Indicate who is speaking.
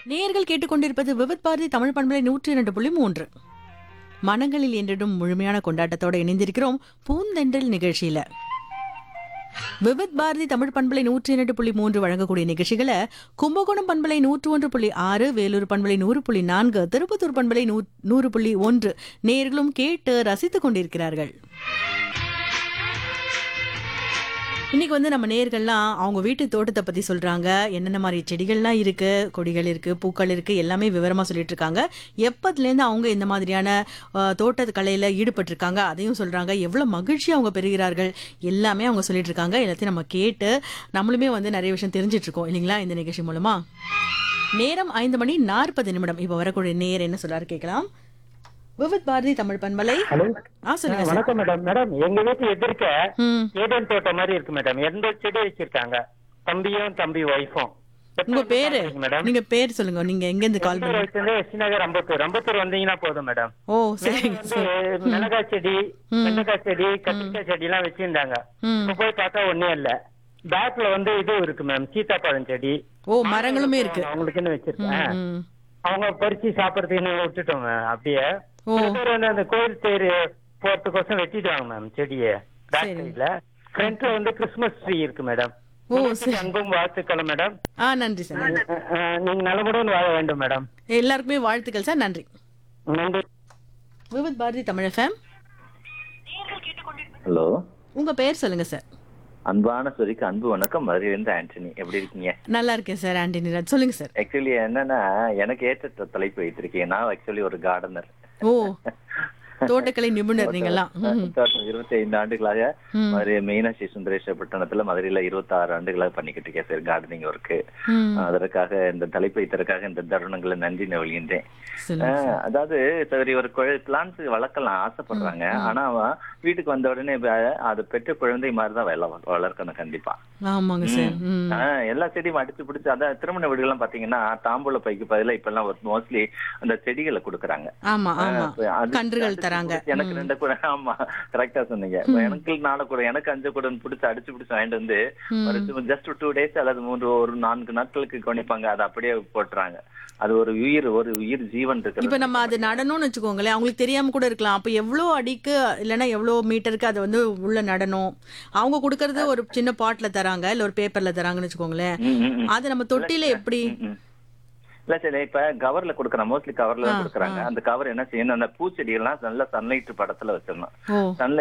Speaker 1: நேயர்கள் கேட்டுக்கொண்டிருப்பது விவித் பாரதி தமிழ் பண்பலை நூற்றி இரண்டு புள்ளி மூன்று மனங்களில் என்றிடும் முழுமையான கொண்டாட்டத்தோட இணைந்திருக்கிறோம் பூந்தென்றல் நிகழ்ச்சியில விவித் பாரதி தமிழ் பண்பலை நூற்றி இரண்டு புள்ளி மூன்று வழங்கக்கூடிய நிகழ்ச்சிகளை கும்பகோணம் பண்பலை நூற்று ஒன்று புள்ளி ஆறு வேலூர் பண்பலை நூறு புள்ளி நான்கு திருப்பத்தூர் பண்பலை நூ- நூறு புள்ளி ஒன்று நேயர்களும் கேட்டு ரசித்துக் கொண்டிருக்கிறார்கள் இன்னைக்கு வந்து நம்ம நேயர்கள்லாம் அவங்க வீட்டு தோட்டத்தை பத்தி சொல்றாங்க என்னென்ன மாதிரி செடிகள்லாம் இருக்கு கொடிகள் இருக்கு பூக்கள் இருக்கு எல்லாமே விவரமா சொல்லிட்டு இருக்காங்க எப்பத்துல இருந்து அவங்க இந்த மாதிரியான அஹ், தோட்டத்து கலையில ஈடுபட்டிருக்காங்க அதையும் சொல்றாங்க எவ்வளவு மகிழ்ச்சி அவங்க பெறுகிறார்கள் எல்லாமே அவங்க சொல்லிட்டு இருக்காங்க எல்லாத்தையும் நம்ம கேட்டு நம்மளுமே வந்து நிறைய விஷயம் தெரிஞ்சிட்டு இருக்கோம் இல்லைங்களா இந்த நிகழ்ச்சி மூலமா நேரம் ஐந்து மணி நாற்பது நிமிடம் இப்போ வரக்கூடிய நேர் என்ன சொல்றாரு கேட்கலாம் விவித் பாரதி தமிழ் பண்பலை
Speaker 2: ஹலோ
Speaker 1: ஆ சொல்லுங்க சார்
Speaker 2: வணக்கம் மேடம் மேடம் எங்க வீட்டு எதிர்க்க
Speaker 1: ம்
Speaker 2: ஏதேன் தோட்டம் மாதிரி இருக்கு மேடம் எந்த செடி வச்சிருக்காங்க தம்பியும் தம்பி ஒய்ஃபும்
Speaker 1: உங்க பேரு
Speaker 2: மேடம்
Speaker 1: நீங்க பேர் சொல்லுங்க நீங்க எங்க இருந்து கால் பண்ணி
Speaker 2: வச்சிருந்து எஸ் நகர் அம்பத்தூர் அம்பத்தூர் வந்தீங்கன்னா போதும் மேடம்
Speaker 1: ஓ சரிங்க
Speaker 2: வந்து
Speaker 1: சார்
Speaker 2: மிளகாய் செடி வெண்டைக்காய் செடி கத்திரிக்காய் செடி எல்லாம் வச்சிருந்தாங்க
Speaker 1: ம்
Speaker 2: இப்ப போய் பார்த்தா ஒண்ணே இல்ல பேக்ல வந்து இது இருக்கு மேம் சீத்தாப்பழம் செடி
Speaker 1: ஓ மரங்களுமே இருக்கு
Speaker 2: அவங்களுக்குன்னு வச்சிருக்கேன்
Speaker 1: ம்.
Speaker 2: அவங்க பறிச்சு சாப்பிடறதுக்குன்னு விட்டுட்டோம் மேம் அப்படியே
Speaker 1: ஓ.
Speaker 2: சில பேர் வந்து அந்த கோயில் தேர் போறதுக்கோசம் வெட்டிடுவாங்க மேம் செடியை பேக்
Speaker 1: சரி.
Speaker 2: சைட்ல ஃப்ரண்ட்ல வந்து கிறிஸ்மஸ் ட்ரீ இருக்கு மேடம்
Speaker 1: ஓ,
Speaker 2: உங்களுக்கு அன்பும் வாழ்த்துக்கள் மேடம்
Speaker 1: ஆ நன்றி சார் நன்றி.
Speaker 2: அஹ், அஹ், நீங்க நலமுடன் வாழ வேண்டும் மேடம்
Speaker 1: எல்லாருக்குமே வாழ்த்துக்கள் சார் நன்றி
Speaker 2: நன்றி
Speaker 1: விவித் பாரதி தமிழ் எஃப்எம்
Speaker 3: ஹலோ
Speaker 1: உங்க பெயர் சொல்லுங்க சார்
Speaker 3: அன்பான சொரிக்கு அன்பு வணக்கம் மதுரையிலிருந்து ஆண்டனி எப்படி இருக்கீங்க
Speaker 1: நல்லா இருக்கேன் சார் ஆண்டனி ராஜ் சொல்லுங்க சார்
Speaker 3: ஆக்சுவலி என்னன்னா எனக்கு ஏற்ற த- தலைப்பு வைத்திருக்கேன் நான் ஆக்சுவலி ஒரு கார்டனர்
Speaker 1: ஓ தோட்டக்கலை நிபுணர் நீங்கெல்லாம் ம்.
Speaker 3: இருபத்தி ஐந்து ஆண்டுகளாக
Speaker 1: ம்.
Speaker 3: மதுரை மீனாட்சி சுந்தரேஸ்வர பட்டணத்துல மதுரையில இருபத்தி ஆறு ஆண்டுகளாக பண்ணிக்கிட்டு இருக்கேன் சார் கார்டனிங் ஒர்க்கு
Speaker 1: ம்.
Speaker 3: அதற்காக இந்த தலைப்பு வைத்ததற்காக இந்த தருணங்களை நன்றி நல்கின்றேன்
Speaker 1: சொல்லுங்க
Speaker 3: ஆஹ், அதாவது சரி ஒரு பிளான்ஸ் வளர்க்கலாம் ஆசைப்படுறாங்க ஆனா அவன் வீட்டுக்கு வந்த உடனே இப்ப அது பெற்ற குழந்தை மாதிரி தான் வள வளர்க்கணும் கண்டிப்பா
Speaker 1: ஆமாங்க சார் ம்
Speaker 3: ஆஹ் எல்லா செடியும் அடிச்சு பிடிச்சு அதான் திருமண வீடுகள்லாம் பாத்தீங்கன்னா தாம்பூல பைக்கு பதிலா இப்ப எல்லாம் மோஸ்ட்லி அந்த செடிகளை கொடுக்குறாங்க
Speaker 1: ஆமா ஆமா
Speaker 3: இப்ப அது-
Speaker 1: கன்றுகள்
Speaker 3: அடிச்சு
Speaker 1: தராங்க
Speaker 3: பிடிச்சு எனக்கு ரெண்டு கூட ஆமா கரெக்டா சொன்னீங்க இப்ப எனக்கு நாலு கூட எனக்கு அஞ்சு கூட பிடிச்சு அடிச்சு பிடிச்சு வாங்கிட்டு வந்து ஒரு ஜஸ்ட் டூ டேஸ் அல்லது மூன்று ஒரு நான்கு நாட்களுக்கு கவனிப்பாங்க அதை அப்படியே போட்டுறாங்க அது ஒரு உயிர் ஒரு உயிர் ஜீவன்
Speaker 1: இப்ப
Speaker 3: இருக்கு
Speaker 1: நம்ம அது நடணும்னு வச்சுக்கோங்களேன் அவங்களுக்கு தெரியாம கூட இருக்கலாம் அப்ப எவ்வளவு அடிக்கு இல்லைன்னா எவ்வளவு மீட்டருக்கு அதை வந்து உள்ள நடணும் அவங்க கொடுக்கறது ஒரு சின்ன பாட்ல தராங்க இல்ல ஒரு பேப்பர்ல தராங்கன்னு வச்சுக்கோங்களேன்
Speaker 3: ம், ம், ம்.
Speaker 1: அது நம்ம தொட்டில எப்படி
Speaker 3: ம். இல்ல சரி இப்ப கவர்ல கொடுக்குறோம் மோஸ்ட்லி கவர்ல தான் கொடுக்குறாங்க அந்த கவர் என்ன செய்யணும் அந்த பூச்செடி எல்லாம் நல்ல சன்லைட் படத்துல வச்சிடணும்
Speaker 1: ஓ
Speaker 3: சன்லைட்